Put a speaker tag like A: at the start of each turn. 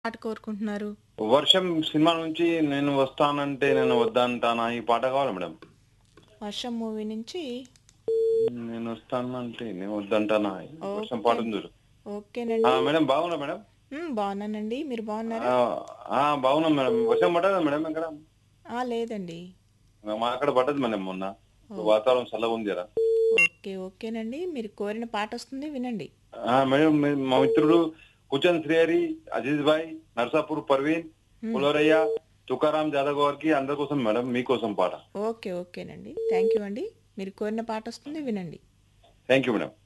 A: పాట కోరుకుంటున్నారు
B: వర్షం సినిమా నుంచి నేను వస్తానంటే నేను వద్దంటానా ఈ పాట కావాలి మేడం
A: వర్షం మూవీ నుంచి
B: నేను వస్తానంటే నేను వద్దంటానా ఈ వర్షం పాట ఉంది చూడు.
A: ఓకేనండి
B: ఆ, మేడం బాగున్నా మేడం
A: మ్, బాగున్నానండి మీరు బాగున్నారా
B: ఆ, ఆ, బాగున్నాం మేడం వర్షం పడ్డదా మేడం ఇక్కడ
A: ఆ, లేదండి
B: మా అక్కడ పడ్డది మేడం మొన్న వాతావరణం చల్లగా ఉంది జరా
A: ఓకే ఓకేనండి మీరు కోరిన పాట వస్తుంది వినండి
B: ఆ, మేడం మీ- మా మిత్రుడు కుచన్ శ్రీహరి అజీజ్ భాయ్ నర్సాపూర్ పర్వీన్ పులరయ్య తుకారాం జాదవ్ గారికి అందరి కోసం మేడం మీకోసం పాట
A: ఓకే ఓకేనండి థ్యాంక్ యూ అండి మీరు కోరిన పాట వస్తుంది వినండి
B: థ్యాంక్ యూ మేడం